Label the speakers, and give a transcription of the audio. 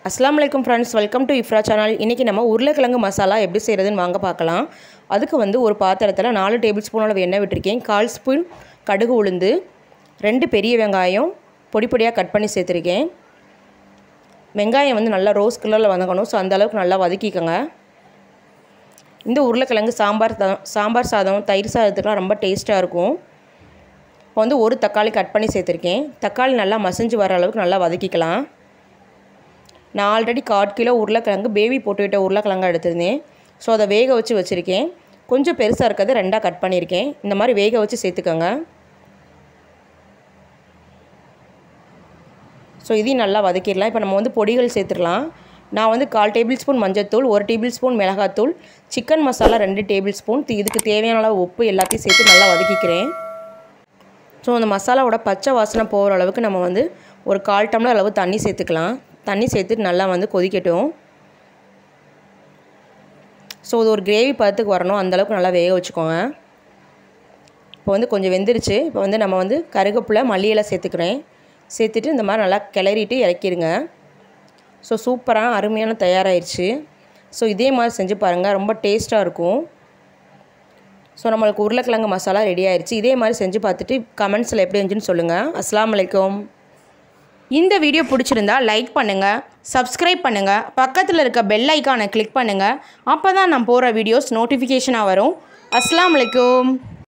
Speaker 1: அஸ்ஸலாமு அலைக்கும் friends welcome to Ifra channel இன்றைக்கி நம்ம உருளைக்கிழங்கு மசாலா எப்படி செய்கிறதுன்னு வாங்க பார்க்கலாம் அதுக்கு வந்து ஒரு பாத்திரத்தில் நாலு டேபிள் ஸ்பூன் அளவு எண்ணெய் விட்டுருக்கேன் கால் ஸ்பூன் கடுகு உளுந்து ரெண்டு பெரிய வெங்காயம் பொடி பொடியாக கட் பண்ணி சேர்த்துருக்கேன் வெங்காயம் வந்து நல்லா ரோஸ் கலரில் வதங்கணும் ஸோ அந்த அளவுக்கு நல்லா வதக்கிக்கோங்க இந்த உருளைக்கிழங்கு சாம்பார் த சாம்பார் சாதம் தயிர் சாதத்துக்குலாம் ரொம்ப டேஸ்ட்டாக இருக்கும் இப்போ வந்து ஒரு தக்காளி கட் பண்ணி சேர்த்துருக்கேன் தக்காளி நல்லா மசிஞ்சு வர அளவுக்கு நல்லா வதக்கிக்கலாம் நான் ஆல்ரெடி கால் கிலோ உருளைக்கிழங்கு பேபி போட்டு விட்ட உருளைக்கிழங்கு எடுத்திருந்தேன் ஸோ அதை வேக வச்சு வச்சுருக்கேன் கொஞ்சம் பெருசாக இருக்கிறது ரெண்டாக கட் பண்ணியிருக்கேன் இந்த மாதிரி வேக வச்சு சேர்த்துக்கோங்க ஸோ இதையும் நல்லா வதக்கிடலாம் இப்போ நம்ம வந்து பொடிகள் சேர்த்துடலாம் நான் வந்து கால் டேபிள் ஸ்பூன் மஞ்சத்தூள் ஒரு டேபிள் ஸ்பூன் மிளகாத்தூள் சிக்கன் மசாலா ரெண்டு டேபிள் ஸ்பூன் இதுக்கு தேவையான அளவு உப்பு எல்லாத்தையும் சேர்த்து நல்லா வதக்கிக்கிறேன் ஸோ அந்த மசாலாவோட பச்சை வாசனை போகிற அளவுக்கு நம்ம வந்து ஒரு கால் டம்ளர் அளவு தண்ணி சேர்த்துக்கலாம் தண்ணி சேர்த்துட்டு நல்லா வந்து கொதிக்கட்டும் ஸோ இது ஒரு கிரேவி பதத்துக்கு வரணும் அந்தளவுக்கு நல்லா வேக வச்சுக்கோங்க இப்போ வந்து கொஞ்சம் வெந்துருச்சு இப்போ வந்து நம்ம வந்து கருகப்பில் மல்லியெல்லாம் சேர்த்துக்கிறேன் சேர்த்துட்டு இந்த மாதிரி நல்லா கிளறிட்டு இறக்கிடுங்க ஸோ சூப்பரான அருமையான தயாராகிடுச்சு ஸோ இதே மாதிரி செஞ்சு பாருங்கள் ரொம்ப டேஸ்ட்டாக இருக்கும் ஸோ நம்மளுக்கு உருளைக்கிழங்கு மசாலா ரெடி ஆயிடுச்சு இதே மாதிரி செஞ்சு பார்த்துட்டு கமெண்ட்ஸில் எப்படி இருந்துச்சுன்னு சொல்லுங்கள் அஸ்லாம் வலைக்கம் இந்த வீடியோ பிடிச்சிருந்தா லைக் பண்ணுங்கள் சப்ஸ்கிரைப் பண்ணுங்கள் பக்கத்தில் இருக்க பெல் ஐக்கானை கிளிக் பண்ணுங்கள் அப்போ தான் நான் போகிற வீடியோஸ் நோட்டிஃபிகேஷனாக வரும் அஸ்லாம் வலைக்கம்